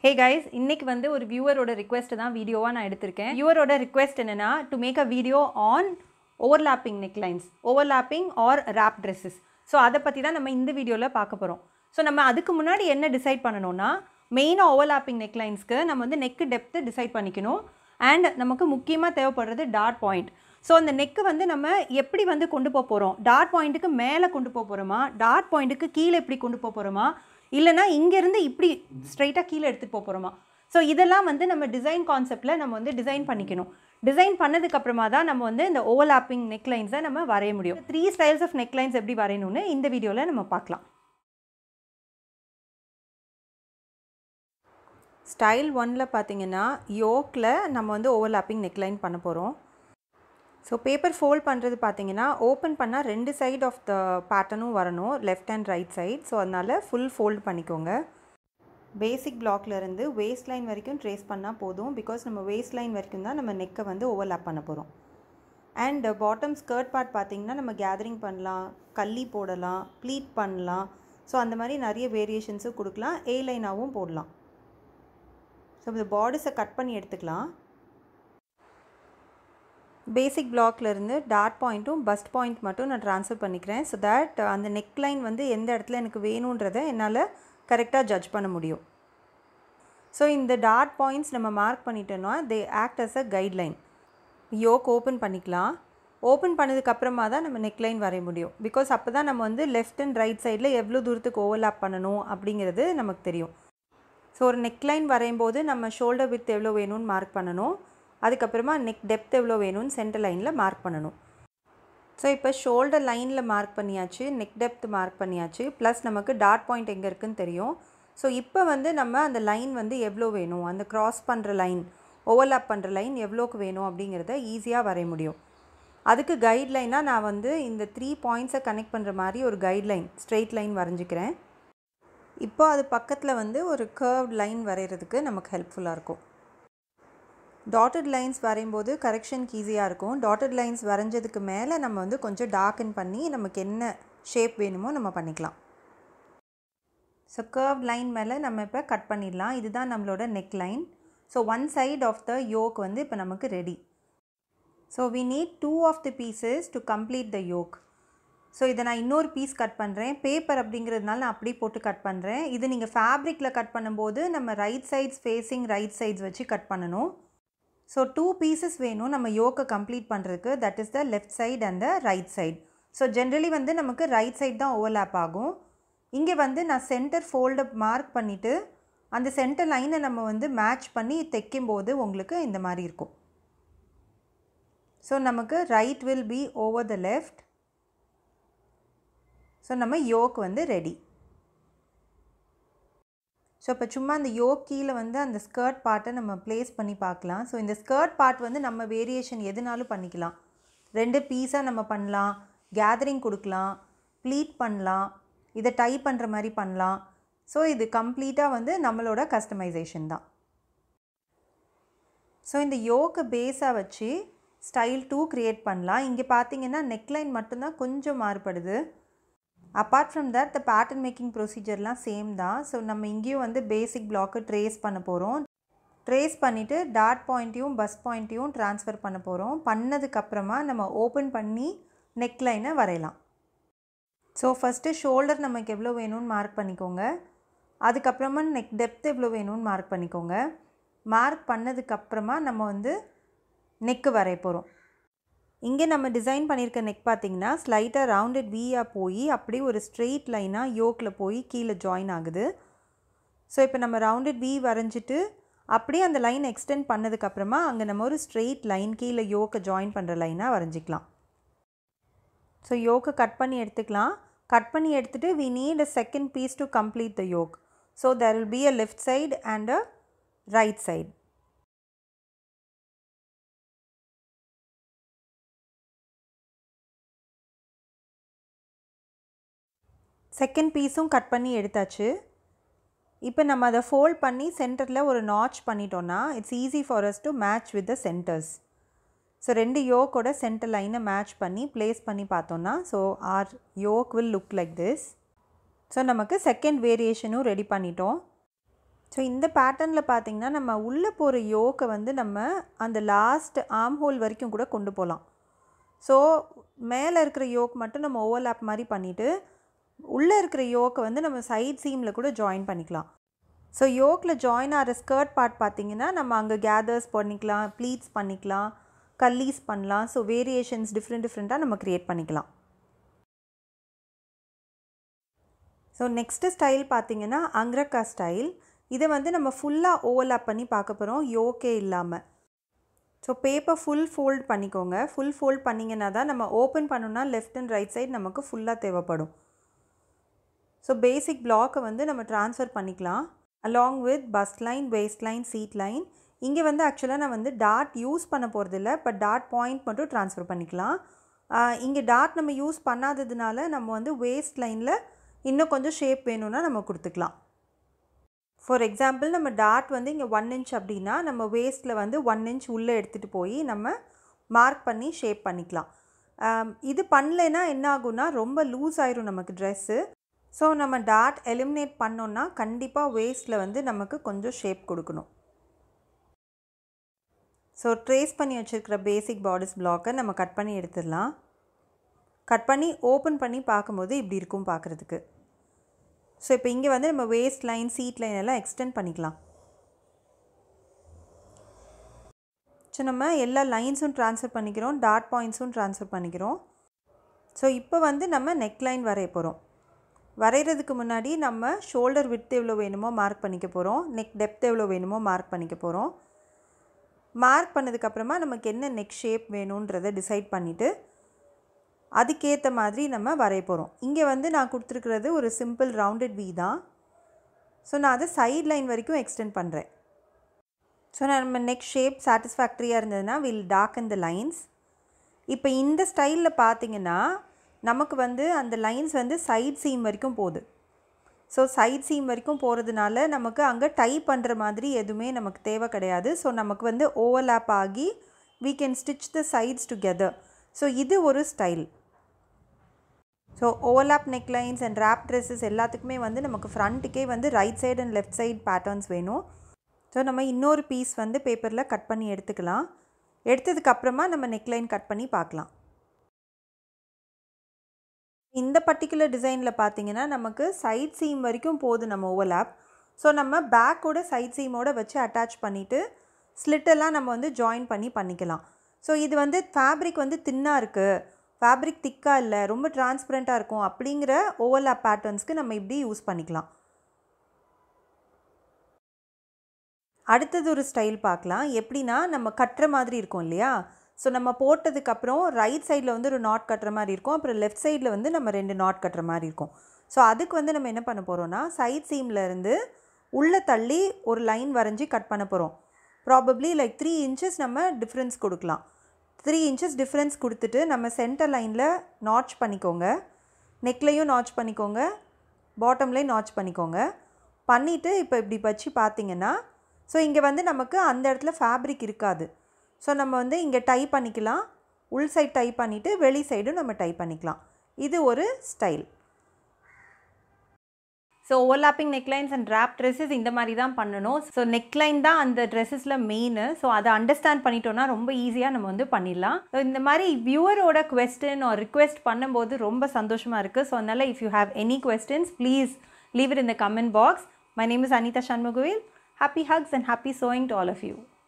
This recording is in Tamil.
ஹே கைஸ் இன்னைக்கு வந்து ஒரு வியூவரோட ரிக்வெஸ்ட் தான் வீடியோவாக நான் எடுத்திருக்கேன் வியூவரோட ரிக்வெஸ்ட் என்னென்னா to make a video on overlapping necklines overlapping or wrap dresses so அதை பற்றி தான் நம்ம இந்த வீடியோவில் பார்க்க போகிறோம் ஸோ நம்ம அதுக்கு முன்னாடி என்ன டிசைட் பண்ணணும்னா மெயினாக ஓவர்லாப்பிங் நெக்லைன்ஸ்க்கு நம்ம வந்து நெக்கு டெப்த்து டிசைட் பண்ணிக்கணும் அண்ட் நமக்கு முக்கியமாக தேவைப்படுறது டாட் பாயிண்ட் ஸோ அந்த நெக்கு வந்து நம்ம எப்படி வந்து கொண்டு போக போகிறோம் டாட் பாயிண்ட்டுக்கு மேலே கொண்டு போக போகிறோமா டாட் பாயிண்ட்டுக்கு கீழே எப்படி கொண்டு போக போகிறோமா இல்லைனா இங்கேருந்து இப்படி ஸ்ட்ரைட்டாக கீழே எடுத்துகிட்டு போக போகிறோமா ஸோ இதெல்லாம் வந்து நம்ம டிசைன் கான்செப்டில் நம்ம வந்து டிசைன் பண்ணிக்கணும் டிசைன் பண்ணதுக்கு அப்புறமா தான் நம்ம வந்து இந்த ஓவர்லாப்பிங் நெக்லைன்ஸை நம்ம வரைய முடியும் த்ரீ ஸ்டைல்ஸ் ஆஃப் நெக்லைன்ஸ் எப்படி வரையணும்னு இந்த வீடியோவில் நம்ம பார்க்கலாம் ஸ்டைல் ஒனில் பார்த்தீங்கன்னா யோக்கில் நம்ம வந்து ஓவர்லாப்பிங் நெக்லைன் பண்ண போகிறோம் ஸோ பேப்பர் ஃபோல்ட் பண்ணுறது பார்த்தீங்கன்னா ஓப்பன் பண்ணால் ரெண்டு சைடு ஆஃப் த பேட்டர்னும் வரணும் left and right side so அதனால் ஃபுல் ஃபோல்ட் பண்ணிக்கோங்க பேசிக் பிளாக்லேருந்து வேஸ்ட் லைன் வரைக்கும் ட்ரேஸ் பண்ணால் போதும் பிகாஸ் நம்ம வேஸ்ட் லைன் வரைக்கும் தான் நம்ம நெக்கை வந்து ஓவர்லாப் பண்ண போகிறோம் அண்ட் பாட்டம் ஸ்கர்ட் பார்ட் பார்த்திங்கன்னா நம்ம கேதரிங் பண்ணலாம் கள்ளி போடலாம் ப்ளீட் பண்ணலாம் ஸோ அந்த மாதிரி நிறைய வேரியேஷன்ஸும் கொடுக்கலாம் ஏ லைனாகவும் போடலாம் ஸோ இந்த பார்டர்ஸை கட் பண்ணி எடுத்துக்கலாம் பேசிக் பிளாக்லேருந்து டாட் பாயிண்ட்டும் பஸ்ட் பாயிண்ட் மட்டும் நான் ட்ரான்ஸ்ஃபர் பண்ணிக்கிறேன் ஸோ தட் அந்த நெக் லைன் வந்து எந்த இடத்துல எனக்கு வேணுன்றதை என்னால் கரெக்டாக ஜட்ஜ் பண்ண முடியும் ஸோ இந்த டாட் பாயிண்ட்ஸ் நம்ம மார்க் பண்ணிட்டோன்னா they act as a guideline yoke open பண்ணிக்கலாம் ஓப்பன் பண்ணதுக்கப்புறமா தான் நம்ம நெக்லைன் வரைய முடியும் பிகாஸ் அப்போ தான் நம்ம வந்து லெஃப்ட் அண்ட் ரைட் சைடில் எவ்வளோ தூரத்துக்கு ஓவர்லாப் பண்ணணும் அப்படிங்கிறது நமக்கு தெரியும் ஸோ ஒரு நெக்லைன் வரையும் போது நம்ம ஷோல்டர் வித் எவ்வளோ வேணும்னு மார்க் பண்ணணும் அதுக்கப்புறமா நெக் டெப்த் எவ்வளோ வேணும்னு சென்டர் லைனில் மார்க் பண்ணணும் ஸோ இப்போ ஷோல்டர் லைனில் மார்க் பண்ணியாச்சு நெக் டெப்த் மார்க் பண்ணியாச்சு ப்ளஸ் நமக்கு டாட் பாயிண்ட் எங்கே இருக்குன்னு தெரியும் ஸோ இப்போ வந்து நம்ம அந்த லைன் வந்து எவ்வளோ வேணும் அந்த க்ராஸ் பண்ணுற லைன் ஓவர்லாப் பண்ணுற லைன் எவ்வளோக்கு வேணும் அப்படிங்கிறத ஈஸியாக வரைய முடியும் அதுக்கு கைட்லைனாக நான் வந்து இந்த த்ரீ பாயிண்ட்ஸை கனெக்ட் பண்ணுற மாதிரி ஒரு கைட்லைன் ஸ்ட்ரெயிட் லைன் வரைஞ்சிக்கிறேன் இப்போ அது பக்கத்தில் வந்து ஒரு கர்வ்ட் லைன் வரைகிறதுக்கு நமக்கு ஹெல்ப்ஃபுல்லாக இருக்கும் டாட்டட் லைன்ஸ் வரையும்போது கரெக்ஷனுக்கு ஈஸியாக இருக்கும் டாட்டட் லைன்ஸ் வரைஞ்சதுக்கு மேலே நம்ம வந்து கொஞ்சம் டார்க்கன் பண்ணி நமக்கு என்ன ஷேப் வேணுமோ நம்ம பண்ணிக்கலாம் ஸோ கர்வ் லைன் மேலே நம்ம இப்போ கட் பண்ணிடலாம் இதுதான் நம்மளோட neck line so one side of the yoke வந்து இப்போ நமக்கு ready so we need two of the pieces to complete the yoke so இதை நான் இன்னொரு பீஸ் கட் பண்ணுறேன் பேப்பர் அப்படிங்கிறதுனால நான் அப்படி போட்டு கட் பண்ணுறேன் இது நீங்கள் ஃபேப்ரிக்கில் கட் பண்ணும்போது நம்ம right sides facing right sides வச்சு கட் பண்ணணும் ஸோ டூ பீசஸ் வேணும் நம்ம யோக்கை கம்ப்ளீட் பண்ணுறதுக்கு that is the left side and the right side so generally வந்து நமக்கு ரைட் சைடு தான் ஓவர்லேப் ஆகும் இங்கே வந்து நான் சென்டர் ஃபோல்டை மார்க் பண்ணிவிட்டு அந்த சென்டர் லைனை நம்ம வந்து மேட்ச் பண்ணி தைக்கும்போது உங்களுக்கு இந்த மாதிரி இருக்கும் ஸோ நமக்கு right will be over the left so நம்ம யோக் வந்து ரெடி ஸோ இப்போ சும்மா அந்த யோக் கீழே வந்து அந்த ஸ்கர்ட் பார்ட்டை நம்ம ப்ளேஸ் பண்ணி பார்க்கலாம் ஸோ இந்த ஸ்கர்ட் பார்ட் வந்து நம்ம வேரியேஷன் எதுனாலும் பண்ணிக்கலாம் ரெண்டு பீஸாக நம்ம பண்ணலாம் கேதரிங் கொடுக்கலாம் ப்ளீட் பண்ணலாம் இதை டை பண்ணுற மாதிரி பண்ணலாம் ஸோ இது கம்ப்ளீட்டாக வந்து நம்மளோட கஸ்டமைசேஷன் தான் ஸோ இந்த யோக்கை பேஸாக வச்சு ஸ்டைல் டூ க்ரியேட் பண்ணலாம் இங்கே பார்த்தீங்கன்னா நெக்லைன் மட்டும்தான் கொஞ்சம் மாறுபடுது apart from that the pattern making ப்ரொசீஜர்லாம் சேம் தான் ஸோ நம்ம இங்கேயும் வந்து பேசிக் பிளாக்கு ட்ரேஸ் பண்ண போகிறோம் ட்ரேஸ் பண்ணிவிட்டு டாட் பாயிண்ட்டையும் பஸ் பாயிண்ட்டையும் ட்ரான்ஸ்ஃபர் பண்ண போகிறோம் பண்ணதுக்கப்புறமா நம்ம ஓப்பன் பண்ணி நெக்லைனை வரையலாம் ஸோ ஃபஸ்ட்டு ஷோல்டர் நமக்கு எவ்வளோ வேணும்னு மார்க் பண்ணிக்கோங்க அதுக்கப்புறமா நெக் டெப்த் எவ்வளோ வேணும்னு மார்க் பண்ணிக்கோங்க மார்க் பண்ணதுக்கப்புறமா நம்ம வந்து நெக்கு வரைய போகிறோம் இங்கே நம்ம டிசைன் பண்ணியிருக்க நெக் பார்த்திங்கன்னா ஸ்லைட்டாக ரவுண்டட் வீயாக போய் அப்படியே ஒரு ஸ்ட்ரெயிட் லைனாக யோக்கில் போய் கீழே ஜாயின் ஆகுது ஸோ இப்போ நம்ம ரவுண்டட் வி வரைஞ்சிட்டு அப்படியே அந்த லைன் எக்ஸ்டெண்ட் பண்ணதுக்கப்புறமா அங்கே நம்ம ஒரு ஸ்ட்ரெயிட் லைன் கீழே யோக்கை ஜாயின் பண்ணுற லைனாக வரைஞ்சிக்கலாம் ஸோ யோக்கை கட் பண்ணி எடுத்துக்கலாம் கட் பண்ணி எடுத்துகிட்டு we need a second piece to complete the yoke so there will be a left side and a right side second பீஸும் கட் பண்ணி எடுத்தாச்சு இப்போ நம்ம அதை ஃபோல்ட் பண்ணி சென்டரில் ஒரு நாச் பண்ணிட்டோன்னா it's easy for us to match with the centres so ரெண்டு யோக்கோட சென்டர் லைனை மேட்ச் பண்ணி ப்ளேஸ் பண்ணி பார்த்தோன்னா so our yoke will look like this so நமக்கு செகண்ட் வேரியேஷனும் ரெடி பண்ணிட்டோம் ஸோ இந்த பேட்டர்னில் பார்த்தீங்கன்னா நம்ம உள்ளே போகிற யோக்கை வந்து நம்ம அந்த லாஸ்ட் ஆம் ஹோல் வரைக்கும் கூட கொண்டு போகலாம் ஸோ மேலே இருக்கிற யோக் மட்டும் நம்ம ஓவர்லேப் மாதிரி பண்ணிவிட்டு உள்ளே இருக்கிற யோக்கை வந்து நம்ம சைட் சீமில் கூட ஜாயின் பண்ணிக்கலாம் ஸோ யோக்கில் ஜாயின் ஆகிற ஸ்கர்ட் பார்ட் பார்த்தீங்கன்னா நம்ம அங்கே கேதர்ஸ் பண்ணிக்கலாம் ப்ளீட்ஸ் பண்ணிக்கலாம் கல்லீஸ் பண்ணலாம் ஸோ வேரியேஷன்ஸ் டிஃப்ரெண்ட் டிஃப்ரெண்ட்டாக நம்ம க்ரியேட் பண்ணிக்கலாம் ஸோ நெக்ஸ்ட்டு ஸ்டைல் பார்த்தீங்கன்னா அங்ரக்கா ஸ்டைல் இதை வந்து நம்ம ஃபுல்லாக ஓவர்லாப் பண்ணி பார்க்க போகிறோம் யோக்கே இல்லாமல் ஸோ பேப்பர் ஃபுல் ஃபோல்ட் பண்ணிக்கோங்க ஃபுல் ஃபோல்ட் பண்ணிங்கன்னா தான் நம்ம ஓப்பன் பண்ணோன்னா லெஃப்ட் அண்ட் ரைட் சைடு நமக்கு ஃபுல்லாக தேவைப்படும் ஸோ பேசிக் பிளாக்கை வந்து நம்ம ட்ரான்ஸ்ஃபர் பண்ணிக்கலாம் along with bust line waist line seat line இங்கே வந்து ஆக்சுவலாக நான் வந்து டாட் யூஸ் பண்ண போகிறதில்ல பட் டாட் பாயிண்ட் மட்டும் ட்ரான்ஸ்ஃபர் பண்ணிக்கலாம் இங்கே டாட் நம்ம யூஸ் பண்ணாததுனால நம்ம வந்து வேஸ்ட் லைனில் இன்னும் கொஞ்சம் ஷேப் வேணும்னா நம்ம கொடுத்துக்கலாம் ஃபார் எக்ஸாம்பிள் நம்ம டாட் வந்து இங்கே ஒன் இன்ச் அப்படின்னா நம்ம வேஸ்ட்டில் வந்து ஒன் இன்ச் உள்ளே எடுத்துகிட்டு போய் நம்ம மார்க் பண்ணி ஷேப் பண்ணிக்கலாம் இது பண்ணலைன்னா என்ன ஆகும்னா ரொம்ப லூஸ் ஆயிரும் நமக்கு ட்ரெஸ்ஸு ஸோ நம்ம டாட் எலிமினேட் பண்ணோன்னா கண்டிப்பாக வேஸ்ட்டில் வந்து நமக்கு கொஞ்சம் ஷேப் கொடுக்கணும் ஸோ ட்ரேஸ் பண்ணி வச்சுருக்கிற பேசிக் பாடிஸ் பிளாக்கை நம்ம கட் பண்ணி எடுத்துடலாம் கட் பண்ணி ஓப்பன் பண்ணி பார்க்கும்போது இப்படி இருக்கும் பார்க்குறதுக்கு ஸோ இப்போ இங்கே வந்து நம்ம வேஸ்ட் லைன் சீட் லைன் எல்லாம் எக்ஸ்டெண்ட் பண்ணிக்கலாம் ஸோ நம்ம எல்லா லைன்ஸும் ட்ரான்ஸ்ஃபர் பண்ணிக்கிறோம் டாட் பாயிண்ட்ஸும் ட்ரான்ஸ்ஃபர் பண்ணிக்கிறோம் ஸோ இப்போ வந்து நம்ம நெக் லைன் வரைய போகிறோம் வரைகிறதுக்கு முன்னாடி நம்ம ஷோல்டர் விட்த் எவ்வளோ வேணுமோ மார்க் பண்ணிக்க போகிறோம் நெக் டெப்த் எவ்வளோ வேணுமோ மார்க் பண்ணிக்க போகிறோம் மார்க் பண்ணதுக்கப்புறமா நமக்கு என்ன நெக் ஷேப் வேணுன்றதை டிசைட் பண்ணிவிட்டு அதுக்கேற்ற மாதிரி நம்ம வரைய போகிறோம் இங்கே வந்து நான் கொடுத்துருக்கிறது ஒரு சிம்பிள் ரவுண்டட் வி தான் ஸோ நான் அதை சைட் லைன் வரைக்கும் எக்ஸ்டெண்ட் பண்ணுறேன் ஸோ நம்ம நெக் ஷேப் சாட்டிஸ்ஃபேக்ட்ரியாக இருந்ததுன்னா வில் டார்க் த லைன்ஸ் இப்போ இந்த ஸ்டைலில் பார்த்தீங்கன்னா நமக்கு வந்து அந்த லைன்ஸ் வந்து சைட் சீம் வரைக்கும் போகுது ஸோ சைட் சீம் வரைக்கும் போகிறதுனால நமக்கு அங்கே டை பண்ணுற மாதிரி எதுவுமே நமக்கு தேவை கிடையாது ஸோ நமக்கு வந்து ஓவர்லேப் ஆகி we can stitch the sides together so இது ஒரு style so overlap neck lines and wrap dresses எல்லாத்துக்குமே வந்து நமக்கு ஃப்ரண்ட்டுக்கே வந்து right side and left side patterns வேணும் ஸோ நம்ம இன்னொரு பீஸ் வந்து பேப்பரில் கட் பண்ணி எடுத்துக்கலாம் எடுத்ததுக்கப்புறமா நம்ம நெக்லைன் கட் பண்ணி பார்க்கலாம் இந்த பர்டிகுலர் டிசைனில் பார்த்தீங்கன்னா நமக்கு சைட் சீம் வரைக்கும் போகுது நம்ம ஓவர்லாப் ஸோ நம்ம பேக்கோட சைட் சீமோட வச்சு அட்டாச் பண்ணிவிட்டு ஸ்லிட்டெல்லாம் நம்ம வந்து ஜாயின் பண்ணி பண்ணிக்கலாம் ஸோ இது வந்து ஃபேப்ரிக் வந்து தின்னாக இருக்குது ஃபேப்ரிக் திக்காக இல்லை ரொம்ப டிரான்ஸ்பரண்ட்டாக இருக்கும் அப்படிங்கிற ஓவர்லாப் பேட்டர்ன்ஸ்க்கு நம்ம இப்படி யூஸ் பண்ணிக்கலாம் அடுத்தது ஒரு ஸ்டைல் பார்க்கலாம் எப்படின்னா நம்ம கட்டுற மாதிரி இருக்கும் இல்லையா ஸோ நம்ம போட்டதுக்கப்புறம் ரைட் சைடில் வந்து ஒரு நாட் கட்டுற மாதிரி இருக்கும் அப்புறம் லெஃப்ட் சைடில் வந்து நம்ம ரெண்டு நாட் கட்டுற மாதிரி இருக்கும் ஸோ அதுக்கு வந்து நம்ம என்ன பண்ண போகிறோம்னா சைட் சீமில் இருந்து உள்ளே தள்ளி ஒரு லைன் வரைஞ்சி கட் பண்ண போகிறோம் ப்ராபப்ளி லைக் த்ரீ இன்ச்சஸ் நம்ம டிஃப்ரென்ஸ் கொடுக்கலாம் த்ரீ இன்ச்சஸ் டிஃப்ரென்ஸ் கொடுத்துட்டு நம்ம சென்டர் லைனில் நாட்ச் பண்ணிக்கோங்க நெக்லையும் நாட்ச் பண்ணிக்கோங்க பாட்டம்லேயும் நாட்ச் பண்ணிக்கோங்க பண்ணிவிட்டு இப்போ இப்படி வச்சு பார்த்தீங்கன்னா ஸோ இங்கே வந்து நமக்கு அந்த இடத்துல ஃபேப்ரிக் இருக்காது ஸோ நம்ம வந்து இங்கே டை பண்ணிக்கலாம் உள் சைட் டை பண்ணிவிட்டு வெளி சைடும் நம்ம டை பண்ணிக்கலாம் இது ஒரு style so overlapping necklines and wrap dresses இந்த மாதிரி தான் பண்ணணும் ஸோ நெக்லைன் தான் அந்த ட்ரெஸ்ஸஸில் மெயின் ஸோ அதை அண்டர்ஸ்டாண்ட் பண்ணிட்டோம்னா ரொம்ப ஈஸியாக நம்ம வந்து பண்ணிடலாம் ஸோ இந்த மாதிரி வியூவரோட கொஸ்டின் ஒரு ரிக்வெஸ்ட் பண்ணும்போது ரொம்ப சந்தோஷமாக இருக்குது ஸோ அதனால் if you have any questions please leave it in the comment box my name is Anitha Shanmugavel happy hugs and happy sewing to all of you